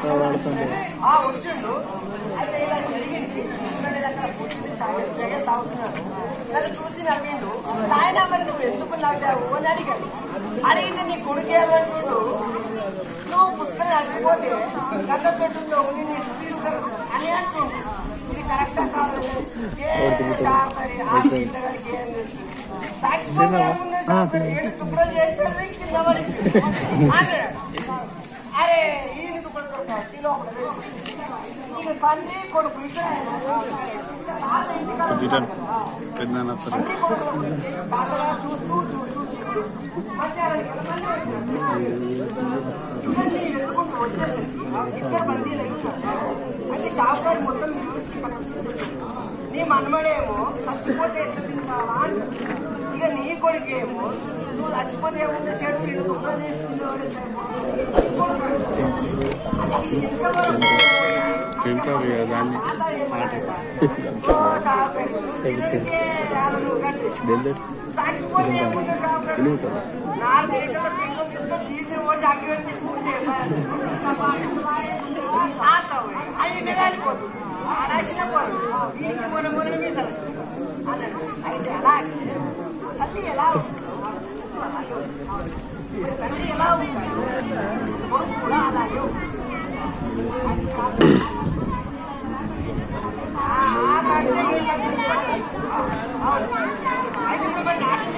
ఆ వచ్చిండు అయితే ఇలా జరిగింది ఇక్కడ నేను అక్కడ కూర్చుని చాయ్ చాయ్ తాగుతున్నాను సరే చూసి నవ్విండు ఆయన మరి నువ్వు ఎందుకు నవ్వావు అని అడిగాడు అడిగింది నీ కొడుకేమంటుండు నువ్వు పుస్తకం అడిగిపోతే గత తోటలో ఉండి నీకు తీసుకురా అని అంటుండు ఇది కరెక్టా కాదు ఏ షాప్ అని ఆ పిల్లగాడికి ఏం తెలుసు? చచ్చిపోతే ఏముంది షాప్ అని ఏడు తుప్పలు చేసి పెడితే కింద పడేసి అన్నాడు. అరే ఈయన తుప్పలు దొరకాలి కిలో ఒకటి వేసి. ఇక తండ్రి కొడుకు ఇక్కడ తాత ఇంటికాడ ఉన్నాడు. పెద్ద తండ్రి కొడుకు తాతగా చూస్తూ చూస్తూ చూస్తూ మధ్యాహ్నం కల్లా మళ్ళీ ఇవన్నీ ఎదుర్కొంటూ వచ్చేసరికి ఇద్దరు బందీలు అయిపోయారు. అయితే షాప్ గారు మొత్తం నిలబెట్టి పక్కన కూర్చోబెట్టాడు. నీ మనమడేమో చచ్చిపోతే ఎట్లా తింటావా అంటాడు. ఇక నీ కొడుకేమో నువ్వు చచ్చిపోతే ఏముంది చెడు ఇడు కుట్ర చేస్తుందో అని తింటారు కదా దాన్ని చచ్చిపోతే ఏముంది షాప్ గారు? నాలుగు లీటర్ల పిండి తీసుకొచ్చి ఇది ఓ జాగ్రత్త తిప్పుకుంటే అవి మిగాలిపోతుంది ఆడాల్సిన పోరు ఇంటి మొన్న మొన్న మీద అన్నాడు అయితే ఎలా తల్లి ఎలా ఉంది? అలాగే ఉంది. మరి తండ్రి ఎలా ఉంది కొడుకు కూడా అలాగే ఉంది. ఆ, ఆ తండ్రి ఈ తండ్రి. అవును. అయితే ఇప్పుడు మరి నాటి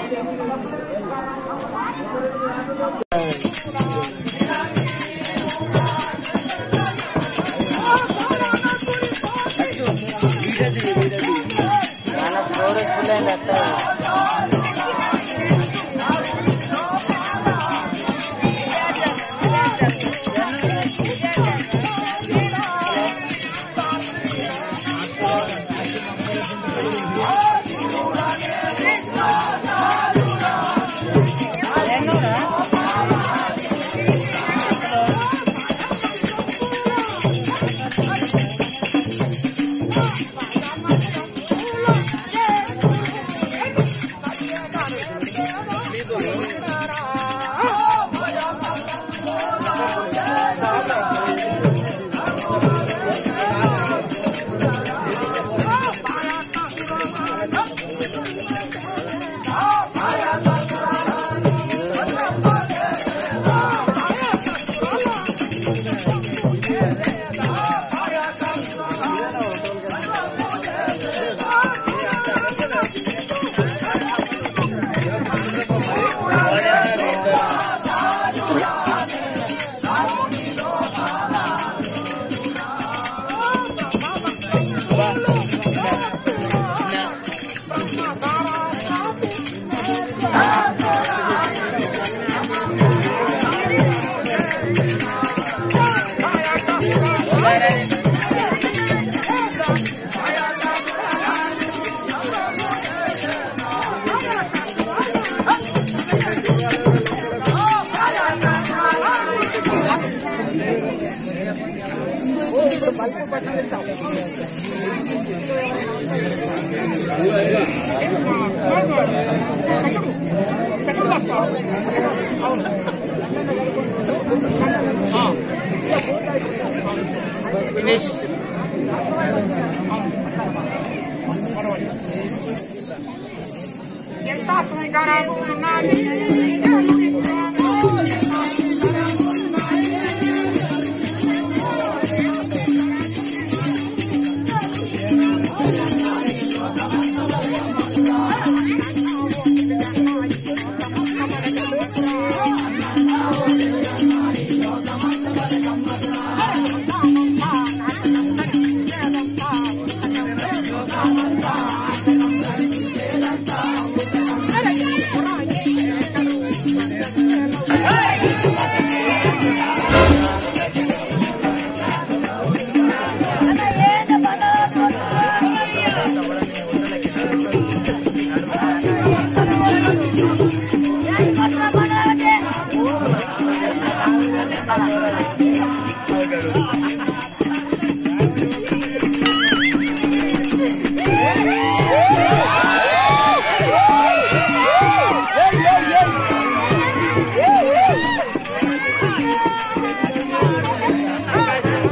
Hey!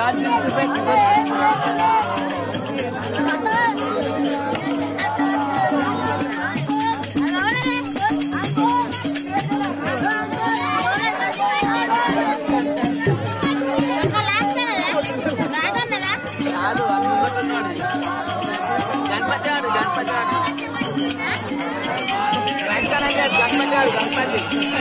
గణపతి ఆడు గణపతి ఆడు గణపతి ఆడు గణపతి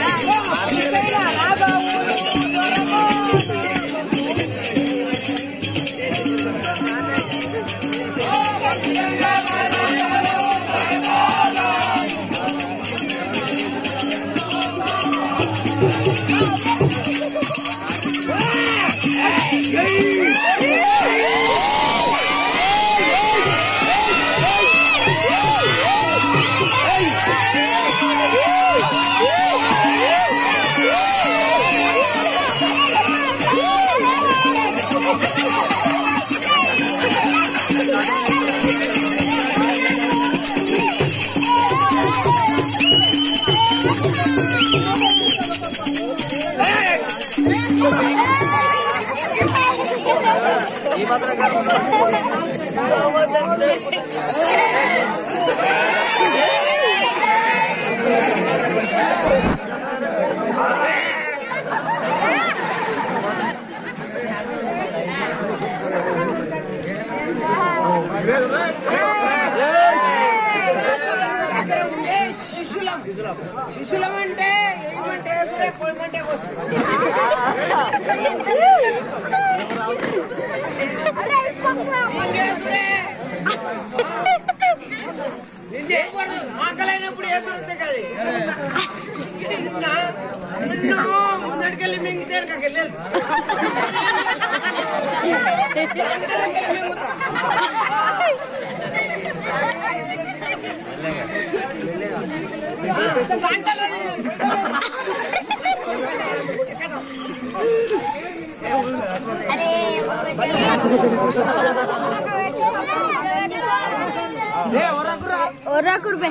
శిశులం శిశులం అంటే ఏమంటే వేసుడే, పొమ్మంటే వస్తుంది. నిన్నేసుడే. నిన్నే ఎవరు ఆకలైనప్పుడు ఏ దొరుకుతాయి కదా నిన్న నిన్ను ముందడికెళ్ళి మింగితే వెళ్ళలేదు ఒర్రా కుర్బే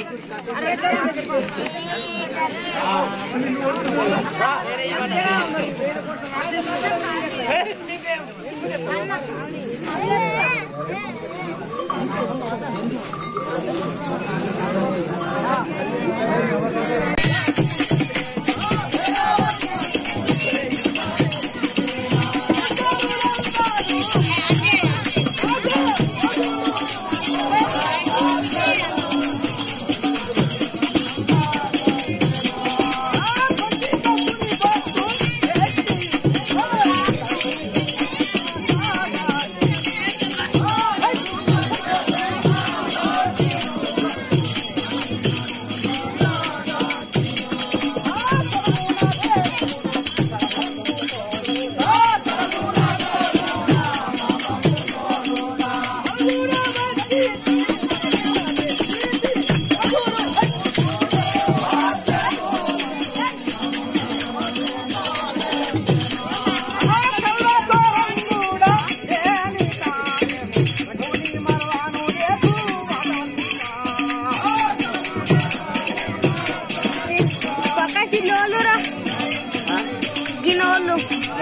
పక్క చిన్నోళ్ళు రా గిన్నోళ్ళు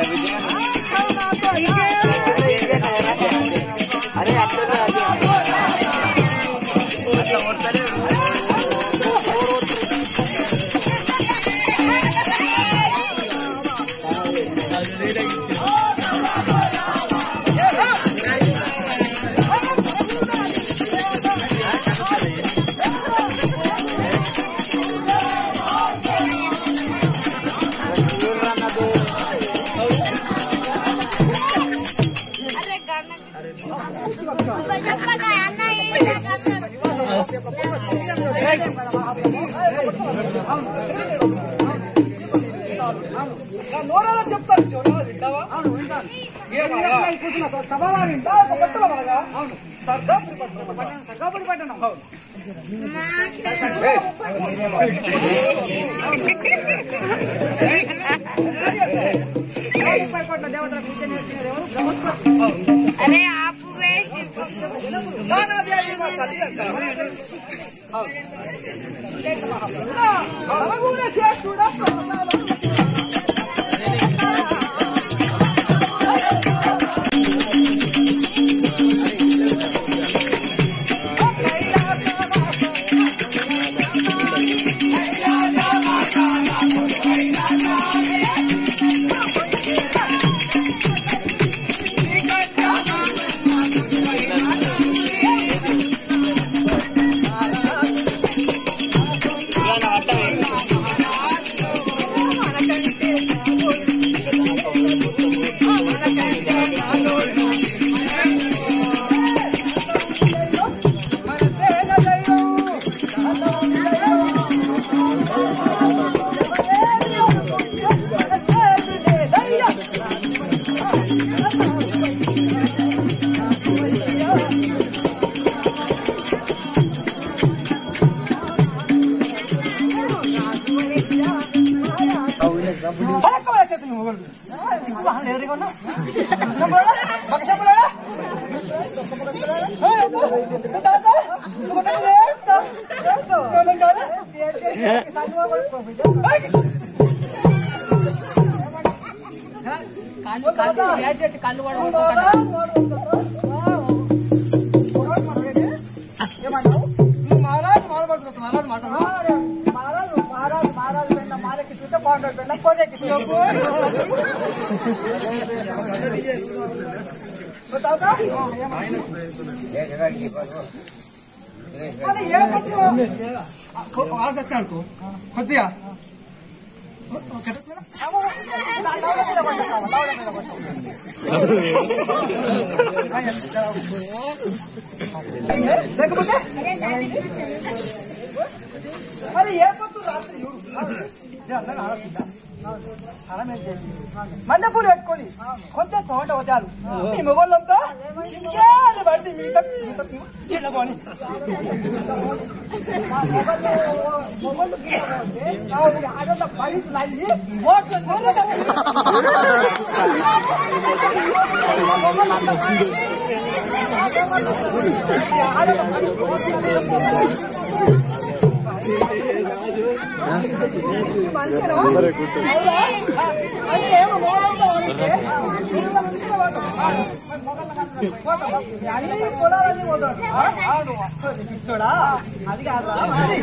అరే అట్లా చెప్పగా అన్న నోరాల చెప్తారు చూడాలి వింటావా సభవారు వింటా ఒక పట్టణ బాగా అవును సర్గాపురి పట్టణం అవును పట్ల దేవతల పూజ నేర్పినది ఎవరు అరే ఆపు వేసి నానాదేవి మా తల్లి అంటారు. అవగుణ చేస్తుడా ప్రసాదం. నీకు వాహనం లేదు రేగొన్నా సంబడా బక సంబడా హే తాత నువ్వు బక లేత నేను కాదా కళ్ళు మహారాజ్ మాట్లాడుతున్నా మహారాజ్ మాట్లాడు మహారాజు మహారాజు మహారాజు పెళ్ళ మాలకి చూస్తే బాగుంటాడు పెళ్ళ కోటెక్కి తాత అది ఏ కొద్దిగా ఆరు చెప్తా అనుకో కొద్దిగా లేకపోతే అది ఏ పొద్దు రాత్రి చూడు ఇది అందరూ ఆలోచించా అలమేం చేసి మల్లెపూలు పెట్టుకొని కొంత తోట వదాలు మీ మొగోళ్ళంతా ఇంకేళ్ళు పడితే మిగతా మిగతా తినకొని ఆడోళ్ళ పడి ఓట్లు మనిషినా? అవునా? అంటే ఏమో మొగోళ్ళంతా వాడితే, నీళ్ళ నుంచి పోతాం. పోతాం. అన్ని పొలాలన్నీ పోతాం. ఆ? పిచ్చోడా? అది కాదురా మరి.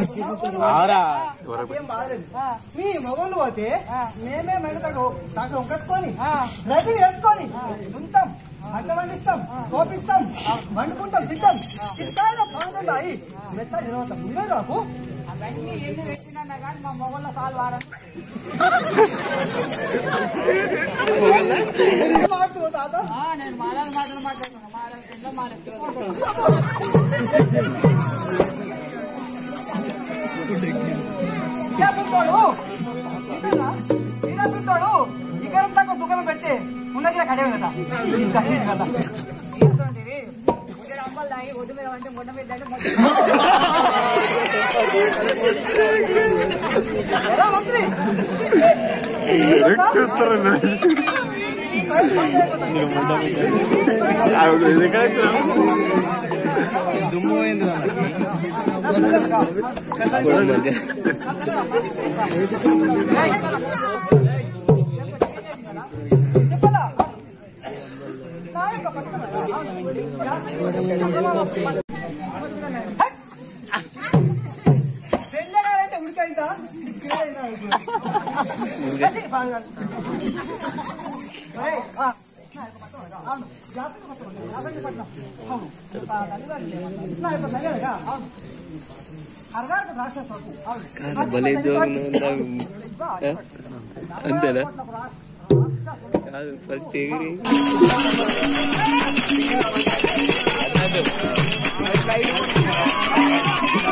ఏం బాధలేదు మీ మొగోళ్ళు పోతే మేమే మెడతాడు డాక్టర్ ఒకేసుకొని రైతు వేసుకొని దుంతాం పంట పండిస్తాం కోపిస్తాం వండుకుంటాం తింటాం ఇస్తాయిలో బాగుంటాయి మెత్త తినవస్తాం నువ్వే రాకు మాట్లాడు తాత ఇలాసుంటాడు ఇదేనా ఇలాసుంటాడు ఇకరంతా ఒక దుకాణం పెడితే ఉన్నగిన కడే కదా ఇంకా కదా ఎలా మంత్రి చెప్పలా నా యొక్క పెళ్ళగాలంటే ఉడికైందా భలే జోకులు అంతేనా కాదు ఫస్ట్ ఎగిరి ఆ